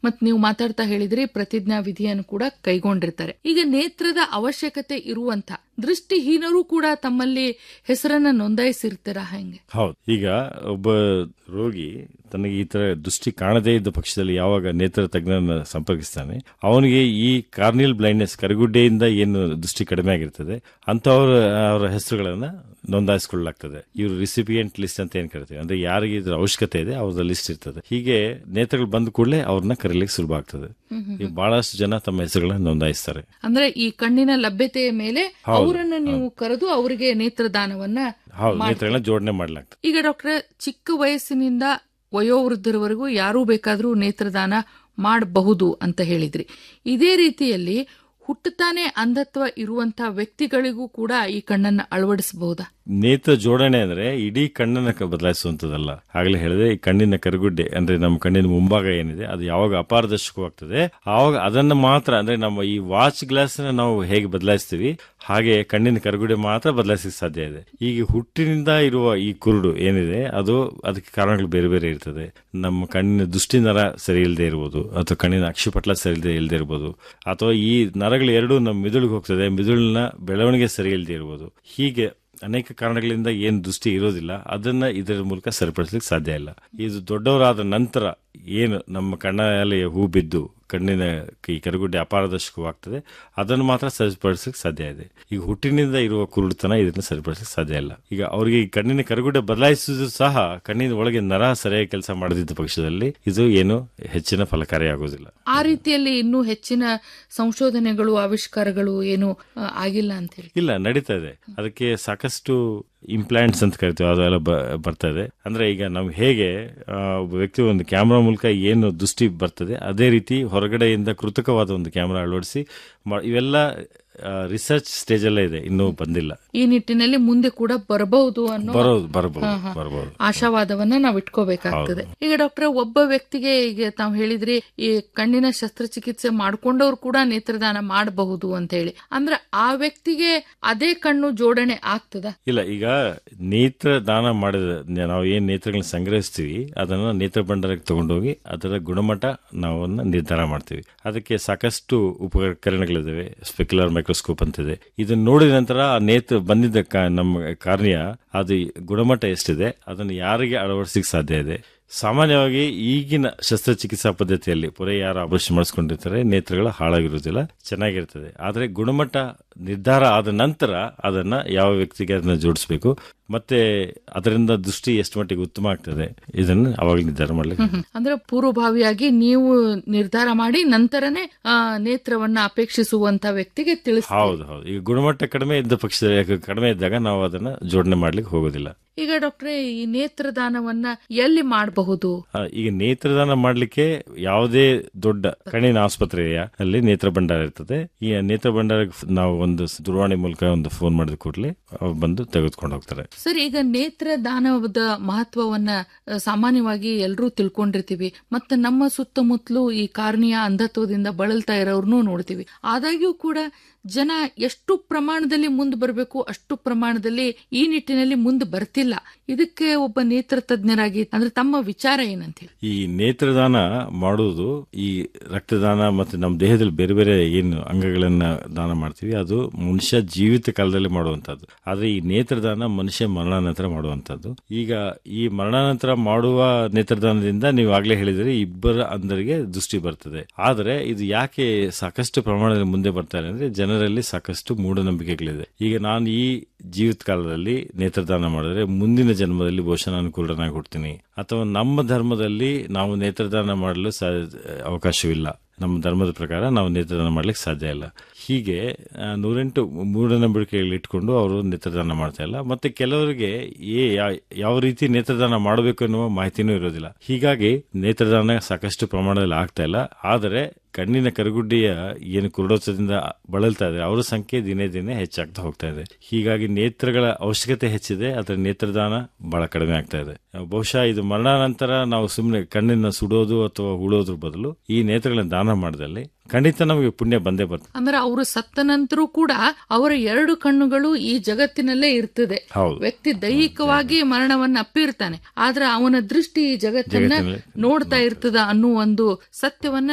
ಮತ್ ನೀವು ಮಾತಾಡ್ತಾ ಹೇಳಿದ್ರಿ ಪ್ರತಿಜ್ಞಾ ವಿಧಿಯನ್ನು ಕೂಡ ಕೈಗೊಂಡಿರ್ತಾರೆ ಈಗ ನೇತ್ರದ ಅವಶ್ಯಕತೆ ಇರುವಂತ ದೃಷ್ಟಿಹೀನರು ಕೂಡ ತಮ್ಮಲ್ಲಿ ಹೆಸರನ್ನ ನೋಂದಾಯಿಸಿರ್ತಾರ ಹೆಂಗೆ ಹೌದು ಈಗ ಒಬ್ಬ ರೋಗಿ ತನಗೆ ಈ ತರ ದೃಷ್ಟಿ ಕಾಣದೇ ಇದ್ದ ಪಕ್ಷದಲ್ಲಿ ಯಾವಾಗ ನೇತ್ರ ತಜ್ಞರನ್ನ ಸಂಪರ್ಕಿಸ್ತಾನೆ ಅವನಿಗೆ ಈ ಕಾರ್ನಿಯಲ್ ಬ್ಲೈಂಡ್ನೆಸ್ ಕರಗುಡ್ಡೆಯಿಂದ ಏನು ದೃಷ್ಟಿ ಕಡಿಮೆ ಆಗಿರ್ತದೆ ಅಂತವರ ಅವರ ಹೆಸರುಗಳನ್ನ ನೋಂದಾಯಿಸಿಕೊಳ್ಳಲಾಗ್ತದೆ ಇವರು ರಿಸಿಪಿಯೆಂಟ್ ಲಿಸ್ಟ್ ಅಂತ ಏನ್ ಕರಿತೀವಿ ಅಂದ್ರೆ ಯಾರಿಗೆ ಇದ್ರ ಅವಶ್ಯಕತೆ ಇದೆ ಅವ್ರದ್ದು ಲಿಸ್ಟ್ ಇರ್ತದೆ ಹೀಗೆ ನೇತ್ರಗಳು ಬಂದ ಕೂಡಲೇ ಅವ್ರನ್ನ ಕರೀಲಿಕ್ಕೆ ಸುಲಭ ಆಗ್ತದೆ ಈಗ ಬಹಳಷ್ಟು ಜನ ತಮ್ಮ ಹೆಸರುಗಳನ್ನ ನೋಂದಾಯಿಸ್ತಾರೆ ಅಂದ್ರೆ ಈ ಕಣ್ಣಿನ ಲಭ್ಯತೆಯ ಮೇಲೆ ಹೌದು, ಅವರನ್ನು ನೀವು ಕರೆದು ಅವರಿಗೆ ನೇತ್ರದಾನವನ್ನ ಹೌದು ಮಾಡ್ತೀರಿ. ನೇತ್ರಗಳನ್ನ ಜೋಡಣೆ ಮಾಡಲಾಗ್ತದೆ ಈಗ ಡಾಕ್ಟರ್ ಚಿಕ್ಕ ವಯಸ್ಸಿನಿಂದ ವಯೋವೃದ್ಧರವರೆಗೂ ಯಾರೂ ಬೇಕಾದ್ರೂ ನೇತ್ರದಾನ ಮಾಡಬಹುದು ಅಂತ ಹೇಳಿದ್ರಿ ಇದೇ ರೀತಿಯಲ್ಲಿ ಹುಟ್ಟುತ್ತಾನೆ ಅಂಧತ್ವ ಇರುವಂತ ವ್ಯಕ್ತಿಗಳಿಗೂ ಕೂಡ ಈ ಕಣ್ಣನ್ನ ಅಳವಡಿಸಬಹುದಾ ನೇತ್ರ ಜೋಡಣೆ ಅಂದ್ರೆ ಇಡೀ ಕಣ್ಣನ್ನ ಕ- ಬದಲಾಯಿಸುವಂತದಲ್ಲ ಆಗ್ಲೇ ಹೇಳಿದೆ ಈ ಕಣ್ಣಿನ ಕರಗುಡ್ಡೆ ಅಂದ್ರೆ ನಮ್ಮ ಕಣ್ಣಿನ ಮುಂಭಾಗ ಏನಿದೆ ಅದು ಯಾವಾಗ ಅಪಾರದರ್ಶಕವಾಗ್ತದೆ ಆವಾಗ ಅದನ್ನ ಮಾತ್ರ ಅಂದ್ರೆ ನಮ್ಮ ಈ ವಾಚ್ ಗ್ಲಾಸ್ ನಾವು ಹೇಗೆ ಬದಲಾಯಿಸ್ತೀವಿ ಹಾಗೆ ಕಣ್ಣಿನ ಕರಗುಡ್ಡೆ ಮಾತ್ರ ಬದಲಾಯಿಸಲಿಕ್ಕೆ ಸಾಧ್ಯ ಇದೆ ಈಗ ಹುಟ್ಟಿನಿಂದ ಇರುವ ಈ ಕುರುಡು ಏನಿದೆ ಅದು ಅದಕ್ಕೆ ಕಾರಣಗಳು ಬೇರೆ ಬೇರೆ ಇರ್ತದೆ ನಮ್ಮ ಕಣ್ಣಿನ ದೃಷ್ಟಿ ನರ ಸರಿ ಇಲ್ಲದೆ ಇರ್ಬೋದು ಅಥವಾ ಕಣ್ಣಿನ ಅಕ್ಷಿಪಟ್ಲ ಸರಿ ಇಲ್ಲದೆ ಇಲ್ಲದೆ ಇರ್ಬೋದು ಅಥವಾ ಈ ನರಗಳು ಎರಡು ನಮ್ಮ ಮಿದುಳಿಗೆ ಹೋಗ್ತದೆ ಮಿದುಳಿನ ಬೆಳವಣಿಗೆ ಸರಿ ಇಲ್ಲದೆ ಇರ್ಬೋದು ಹೀಗೆ ಅನೇಕ ಕಾರಣಗಳಿಂದ ಏನು ದೃಷ್ಟಿ ಇರೋದಿಲ್ಲ ಅದನ್ನ ಇದರ ಮೂಲಕ ಸರಿಪಡಿಸ್ಲಿಕ್ಕೆ ಸಾಧ್ಯ ಇಲ್ಲ ಇದು ದೊಡ್ಡವರಾದ ನಂತರ ಏನು ನಮ್ಮ ಕಣ್ಣಲ್ಲಿ ಹೂ ಬಿದ್ದು ಕಣ್ಣಿನ ಈ ಕರಗುಡ್ಡೆ ಅಪಾರದರ್ಶಕವಾಗ್ತದೆ ಅದನ್ನು ಮಾತ್ರ ಸರಿಪಡಿಸಲಿಕ್ಕೆ ಸಾಧ್ಯ ಇದೆ ಈಗ ಹುಟ್ಟಿನಿಂದ ಇರುವ ಕುರುಡುತನ ಇದನ್ನು ಸರಿಪಡಿಸಲಿಕ್ಕೆ ಸಾಧ್ಯ ಇಲ್ಲ ಈಗ ಅವರಿಗೆ ಈ ಕಣ್ಣಿನ ಕರಗುಡ್ಡೆ ಬದಲಾಯಿಸುವುದು ಸಹ ಕಣ್ಣಿನ ಒಳಗೆ ನರ ಸರಿಯಾಗಿ ಕೆಲಸ ಮಾಡದಿದ್ದ ಪಕ್ಷದಲ್ಲಿ ಇದು ಏನು ಹೆಚ್ಚಿನ ಫಲಕಾರಿಯಾಗೋದಿಲ್ಲ ಆ ರೀತಿಯಲ್ಲಿ ಇನ್ನೂ ಹೆಚ್ಚಿನ ಸಂಶೋಧನೆಗಳು ಆವಿಷ್ಕಾರಗಳು ಏನು ಆ, ಆಗಿಲ್ಲ ಅಂತ ಹೇಳಿ ಇಲ್ಲ ನಡೀತಾ ಇದೆ ಅದಕ್ಕೆ ಸಾಕಷ್ಟು ಇಂಪ್ಲಾಂಟ್ಸ್ ಅಂತ ಕರಿತೀವಿ ಅದೆಲ್ಲ ಬ- ಬರ್ತಾ ಇದೆ ಅಂದ್ರೆ ಈಗ ನಾವು ಹೇಗೆ ಆ, ಒಬ್ಬ ವ್ಯಕ್ತಿ ಒಂದು ಕ್ಯಾಮ್ರಾ ಮೂಲಕ ಏನು ದೃಷ್ಟಿ ಬರ್ತದೆ ಅದೇ ರೀತಿ ಹೊರಗಡೆಯಿಂದ ಕೃತಕವಾದ ಒಂದು ಕ್ಯಾಮ್ರಾ ಅಳವಡಿಸಿ ಮಾ- ಇವೆಲ್ಲ ರಿಸರ್ಚ್ ಸ್ಟೇಜ್ ಅಲ್ಲೇ ಇದೆ ಇನ್ನೂ ಬಂದಿಲ್ಲ ಈ ನಿಟ್ಟಿನಲ್ಲಿ ಮುಂದೆ ಕೂಡ ಬರಬಹುದು ಅನ್ನೋ ಬರೋದು ಬರಬಹುದು ಬರಬಹುದು ಆಶಾವಾದವನ್ನ ನಾವು ಇಟ್ಕೋಬೇಕಾಗ್ತದೆ ಈಗ ಡಾಕ್ಟರ್ ಒಬ್ಬ ವ್ಯಕ್ತಿಗೆ ಈಗ ತಾವು ಹೇಳಿದ್ರಿ ಈ ಕಣ್ಣಿನ ಶಸ್ತ್ರಚಿಕಿತ್ಸೆ ಮಾಡ್ಕೊಂಡವ್ರು ಕೂಡ ನೇತ್ರದಾನ ಮಾಡಬಹುದು ಅಂತ ಹೇಳಿ ಅಂದ್ರೆ ಆ ವ್ಯಕ್ತಿಗೆ ಅದೇ ಕಣ್ಣು ಜೋಡಣೆ ಆಗ್ತದ ಇಲ್ಲ ಈಗ ನೇತ್ರ ದಾನ ಮಾಡಿದ ನಾವು ಏನ್ ನೇತ್ರಗಳನ್ನ ಸಂಗ್ರಹಿಸ್ತೀವಿ ಅದನ್ನ ನೇತ್ರ ಭಂಡಾರಕ್ಕೆ ತಗೊಂಡೋಗಿ ಅದರ ಗುಣಮಟ್ಟ ನಾವು ಅದನ್ನ ನಿರ್ಧಾರ ಮಾಡ್ತೀವಿ ಅದಕ್ಕೆ ಸಾಕಷ್ಟು ಉಪಕರಣಗಳಿದಾವೆ ಸ್ಪೆಕ್ಯುಲರ್ ಮೈಕ್ರೋಸ್ಕೋಪ್ ಅಂತಿದೆ ಇದನ್ನ ನೋಡಿದ ನಂತರ ಆ ನೇತ್ರ ಬಂದಿದ್ದ ಕ- ನಮ್ಮ ಕಾರ್ಯ ಅದು ಗುಣಮಟ್ಟ ಎಷ್ಟಿದೆ ಅದನ್ನು ಯಾರಿಗೆ ಅಳವಡಿಸಲಿಕ್ಕೆ ಸಾಧ್ಯ ಇದೆ ಸಾಮಾನ್ಯವಾಗಿ ಈಗಿನ ಶಸ್ತ್ರಚಿಕಿತ್ಸಾ ಪದ್ಧತಿಯಲ್ಲಿ ಪುರೇ ಯಾರು ಆಪರೇಷನ್ ಮಾಡಿಸ್ಕೊಂಡಿರ್ತಾರೆ ನೇತ್ರಗಳು ಹಾಳಾಗಿರುವುದಿಲ್ಲ ಚೆನ್ನಾಗಿರ್ತದೆ ಆದರೆ ಗುಣಮಟ್ಟ ನಿರ್ಧಾರ ಆದ ನಂತರ ಅದನ್ನ ಯಾವ ವ್ಯಕ್ತಿಗೆ ಅದನ್ನ ಜೋಡಿಸಬೇಕು ಮತ್ತೆ ಅದರಿಂದ ದೃಷ್ಟಿ ಎಷ್ಟು ಮಟ್ಟಿಗೆ ಉತ್ತಮ ಆಗ್ತದೆ ಇದನ್ನು ಅವಾಗ ನಿರ್ಧಾರ ಮಾಡ್ಲಿಕ್ಕೆ ಅಂದ್ರೆ ಪೂರ್ವಭಾವಿಯಾಗಿ ನೀವು ನಿರ್ಧಾರ ಮಾಡಿ ನಂತರನೇ ಆ, ನೇತ್ರವನ್ನ ಅಪೇಕ್ಷಿಸುವಂತ ವ್ಯಕ್ತಿಗೆ ತಿಳಿಸ್ ಹೌದು ಹೌದು ಈಗ ಗುಣಮಟ್ಟ ಕಡಿಮೆ ಇದ್ದ ಪಕ್ಷದಲ್ಲಿ ಕಡಿಮೆ ಇದ್ದಾಗ ನಾವು ಅದನ್ನ ಜೋಡಣೆ ಮಾಡ್ಲಿಕ್ಕೆ ಹೋಗೋದಿಲ್ಲ ಈಗ ಡಾಕ್ಟ್ರೆ ಈ ನೇತ್ರದಾನವನ್ನ ಎಲ್ಲಿ ಮಾಡಬಹುದು ಆ, ಈಗ ನೇತ್ರದಾನ ಮಾಡ್ಲಿಕ್ಕೆ ಯಾವುದೇ ದೊಡ್ಡ ಕಣ್ಣಿನ ಆಸ್ಪತ್ರೆ ಇದೆಯಾ ಅಲ್ಲಿ ನೇತ್ರ ಭಂಡಾರ ಇರ್ತದೆ ಈ ನೇತ್ರ ಭಂಡಾರಕ್ಕೆ ನಾವು ಒಂದು ದೂರವಾಣಿ ಮೂಲಕ ಒಂದು ಫೋನ್ ಮಾಡಿದ ಕೂಡಲೇ ಅವ್ರು ಬಂದು ತೆಗೆದುಕೊಂಡು ಹೋಗ್ತಾರೆ ಸರ್ ಈಗ ನೇತ್ರದಾನದ ಮಹತ್ವವನ್ನ ಅ, ಸಾಮಾನ್ಯವಾಗಿ ಎಲ್ಲರೂ ತಿಳ್ಕೊಂಡಿರ್ತೀವಿ ಮತ್ತೆ ನಮ್ಮ ಸುತ್ತಮುತ್ತಲು ಈ ಕಾರ್ನಿಯ ಅಂಧತ್ವದಿಂದ ಬಳಲ್ತಾ ಇರೋರ್ನು ನೋಡ್ತೀವಿ ಆದಾಗ್ಯೂ ಕೂಡ ಜನ ಎಷ್ಟು ಪ್ರಮಾಣದಲ್ಲಿ ಮುಂದೆ ಬರಬೇಕು ಅಷ್ಟು ಪ್ರಮಾಣದಲ್ಲಿ ಈ ನಿಟ್ಟಿನಲ್ಲಿ ಮುಂದೆ ಬರ್ತಿಲ್ಲ ಇದಕ್ಕೆ ಒಬ್ಬ ನೇತ್ರ ತಜ್ಞರಾಗಿ ಅಂದ್ರೆ ತಮ್ಮ ವಿಚಾರ ಏನಂತ ಹೇಳಿ ಈ ನೇತ್ರದಾನ ಮಾಡುವುದು ಈ ರಕ್ತದಾನ ಮತ್ತೆ ನಮ್ಮ ದೇಹದಲ್ಲಿ ಬೇರೆ ಬೇರೆ ಏನು ಅಂಗಗಳನ್ನ ದಾನ ಮಾಡ್ತೀವಿ ಅದು ಮನುಷ್ಯ ಜೀವಿತ ಕಾಲದಲ್ಲಿ ಮಾಡುವಂತದ್ದು ಆದ್ರೆ ಈ ನೇತ್ರದಾನ ಮನುಷ್ಯ ಮರಣಾನಂತರ ಮಾಡುವಂತದ್ದು ಈಗ ಈ ಮರಣಾನಂತರ ಮಾಡುವ ನೇತ್ರದಾನದಿಂದ ನೀವು ಆಗ್ಲೇ ಹೇಳಿದ್ರೆ ಇಬ್ಬರ ಅಂಧರಿಗೆ ದೃಷ್ಟಿ ಬರ್ತದೆ ಆದ್ರೆ ಇದು ಯಾಕೆ ಸಾಕಷ್ಟು ಪ್ರಮಾಣದಲ್ಲಿ ಮುಂದೆ ಬರ್ತಾರೆ ಅಂದ್ರೆ ಜನರಲ್ಲಿ ಸಾಕಷ್ಟು ಮೂಢನಂಬಿಕೆಗಳಿದೆ ಈಗ ನಾನು ಈ ಜೀವಿತ ಕಾಲದಲ್ಲಿ ನೇತ್ರದಾನ ಮಾಡಿದ್ರೆ ಮುಂದಿನ ಜನ್ಮದಲ್ಲಿ ಬಹುಶಃ ನಾನು ಕುರುಡನಾಗಿ ಹುಡ್ತೀನಿ ಅಥವಾ ನಮ್ಮ ಧರ್ಮದಲ್ಲಿ ನಾವು ನೇತ್ರದಾನ ಮಾಡಲು ಸಾ- ಅವಕಾಶವಿಲ್ಲ ನಮ್ಮ ಧರ್ಮದ ಪ್ರಕಾರ ನಾವು ನೇತ್ರದಾನ ಮಾಡ್ಲಿಕ್ಕೆ ಸಾಧ್ಯ ಇಲ್ಲ ಹೀಗೆ ಆ, ನೂರೆಂಟು ಮೂಢನಂಬಿಕೆಗಳು ಇಟ್ಕೊಂಡು ಅವರು ನೇತ್ರದಾನ ಮಾಡ್ತಾ ಇಲ್ಲ ಮತ್ತೆ ಕೆಲವರಿಗೆ ಏ ಯಾ- ಯಾವ ರೀತಿ ನೇತ್ರದಾನ ಮಾಡಬೇಕು ಎನ್ನುವ ಮಾಹಿತಿನೂ ಇರೋದಿಲ್ಲ ಹೀಗಾಗಿ ನೇತ್ರದಾನ ಸಾಕಷ್ಟು ಪ್ರಮಾಣದಲ್ಲಿ ಆಗ್ತಾ ಇಲ್ಲ ಆದರೆ ಕಣ್ಣಿನ ಕರಗುಡ್ಡಿಯ ಏನು ಕುರುಡೋತ್ಸವದಿಂದ ಬಳಲ್ತಾ ಇದೆ ಅವರ ಸಂಖ್ಯೆ ದಿನೇ ದಿನೇ ಹೆಚ್ಚಾಗ್ತಾ ಹೋಗ್ತಾ ಇದೆ ಹೀಗಾಗಿ ನೇತ್ರಗಳ ಅವಶ್ಯಕತೆ ಹೆಚ್ಚಿದೆ ಅದರ ನೇತ್ರದಾನ ಬಹಳ ಕಡಿಮೆ ಆಗ್ತಾ ಇದೆ ಬಹುಶಃ ಇದು ಮರಣಾನಂತರ ನಾವು ಸುಮ್ಮನೆ ಕಣ್ಣಿನ ಸುಡೋದು ಅಥವಾ ಉಳೋದ್ರ ಬದಲು ಈ ನೇತ್ರಗಳನ್ನ ದಾನ ಮಾಡಿದಲ್ಲಿ ಖಂಡಿತ ನಮಗೆ ಪುಣ್ಯ ಬಂದೇ ಬರ್ತದೆ ಅಂದ್ರೆ ಅವರು ಸತ್ತ ನಂತರೂ ಕೂಡ ಅವರ ಎರಡು ಕಣ್ಣುಗಳು ಈ ಜಗತ್ತಿನಲ್ಲೇ ಇರ್ತದೆ ಹೌದು ವ್ಯಕ್ತಿ ದೈಹಿಕವಾಗಿ ಮರಣವನ್ನ ಅಪ್ಪಿರ್ತಾನೆ ಆದ್ರೆ ಅವನ ದೃಷ್ಟಿ ಈ ಜಗತ್ತನ್ನ ಜಗತ್ತಿನಲ್ಲಿ ನೋಡ್ತಾ ಇರ್ತದ ಅನ್ನೋ ಒಂದು ಸತ್ಯವನ್ನ